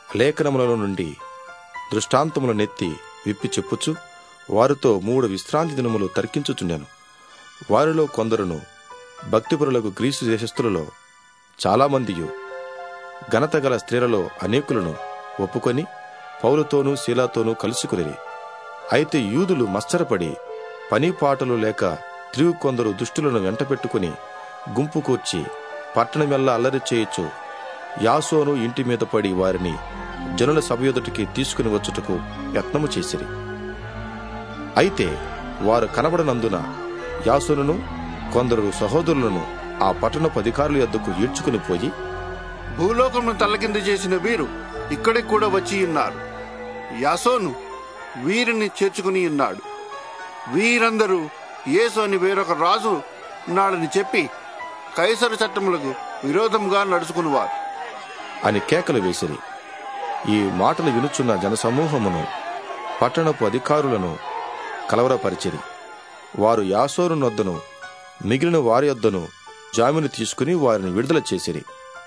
లేఖనములలో నుండి దృష్టాంతముల నెత్తి విప్పి చెప్పుచు వారితో మూడు విశ్రాంతి దినములు తర్కించుచుండెను వారిలో కొందరును భక్తిపరులకు గ్రీసు దేశస్థులలో చాలామందియు ఘనత గల స్త్రీలలో అనేకులను ఒప్పుకొని పౌలతోనూ శీలాతోనూ కలుసుకుని అయితే యూదులు మత్సరపడి పని పాటలు లేక త్రివు కొందరు దుష్టులను వెంటపెట్టుకుని గుంపు కూర్చి పట్టణమెల్లా అల్లరి చేయొచ్చు యాసోను ఇంటి మీద పడి వారిని జనుల సభ ఎదుటికి తీసుకుని వచ్చుటకు యత్నము చేసిరి అయితే వారు కనబడనందున యాసోనును కొందరు సహోదరులను ఆ పట్టణపు అధికారుల యొద్దకు ఈడ్చుకుని పోయి భూలోకమును తల్లకింద చేసిన వీరు ఇక్కడికి కూడా వచ్చి ఉన్నారు యాసోను వీరిని చేర్చుకుని ఉన్నాడు వీరందరూ యేసు అని వేరొక రాజు ఉన్నాడని చెప్పి కైసరు చట్టములకు విరోధంగా నడుచుకునివారు అని కేకలు వేసిరి ఈ మాటలు వినుచున్న జనసమూహమును పట్టణపు అధికారులను కలవరపరిచిరి వారు యాసోరు నొద్దను మిగిలిన వారి యొద్దను జామీను తీసుకుని వారిని విడుదల చేసిరి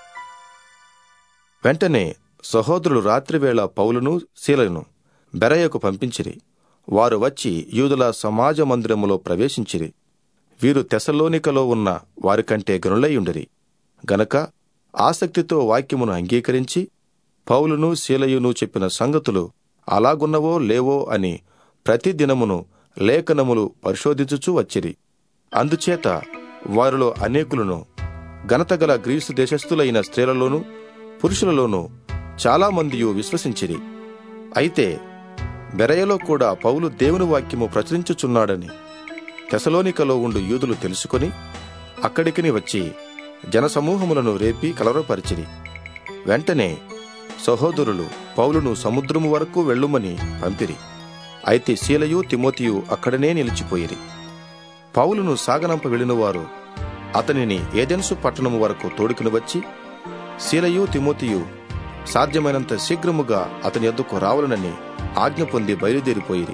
వెంటనే సహోదరులు రాత్రివేళ పౌలును శీలను బెరయకు పంపించిరి వారు వచ్చి యూదుల సమాజ మందిరములో ప్రవేశించిరి వీరు తెసలోనికలో ఉన్న వారికంటే గనులయ్యుండిరి గనక ఆసక్తితో వాక్యమును అంగీకరించి పౌలును శీలయును చెప్పిన సంగతులు అలాగున్నవో లేవో అని ప్రతి దినమును లేఖనములు పరిశోధించుచూ వచ్చిరి అందుచేత వారిలో అనేకులను ఘనతగల గ్రీసు దేశస్థులైన స్త్రీలలోనూ పురుషులలోనూ చాలామందియు విశ్వసించిరి అయితే బెరయలో కూడా పౌలు దేవుని వాక్యము ప్రచురించుచున్నాడని తెసలోనికలో ఉండు యూదులు తెలుసుకొని అక్కడికిని వచ్చి జనసమూహములను రేపి కలవరపరిచిరి వెంటనే సహోదరులు పౌలును సముద్రము వరకు వెళ్ళుమని పంపిరి అయితే శీలయు తిమోతియు అక్కడనే నిలిచిపోయిరి పౌలును సాగనంప వెళ్ళిన వారు అతనిని ఏదెన్సు పట్టణము వరకు తోడుకుని వచ్చి శీలయు తిమోతియు సాధ్యమైనంత శీఘ్రముగా అతని ఎద్దుకు రావాలనని ఆజ్ఞ పొంది బయలుదేరిపోయిరి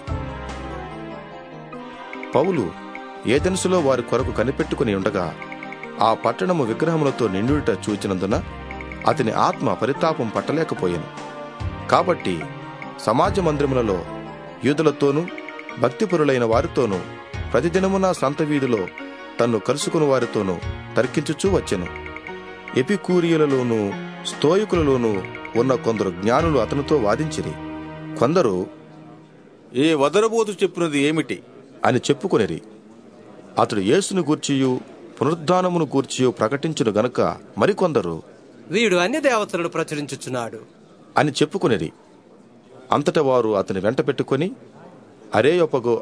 పౌలు ఏదెన్సులో వారి కొరకు కనిపెట్టుకుని ఉండగా ఆ పట్టణము విగ్రహములతో నిండుట చూచినందున అతని ఆత్మ పరితాపం పట్టలేకపోయాను కాబట్టి సమాజ మందిరములలో యూదులతోనూ భక్తిపరులైన వారితోనూ ప్రతిదినమున సంత వీధిలో తన్ను కలుసుకుని వారితోనూ తర్కించుచూ వచ్చెను ఎపికూరియులలోనూ స్తోయికులలోనూ ఉన్న కొందరు జ్ఞానులు అతనితో వాదించిరి కొందరు ఈ వదరబోతు చెప్పినది ఏమిటి అని చెప్పుకొనిరి అతడు యేసును గూర్చియు పునరుద్ధానమును గూర్చియు ప్రకటించును గనుక మరికొందరు వీడు అన్ని దేవతలను ప్రచురించుచున్నాడు అని చెప్పుకొనిరి అంతట వారు అతని వెంట పెట్టుకొని అరేయొపగు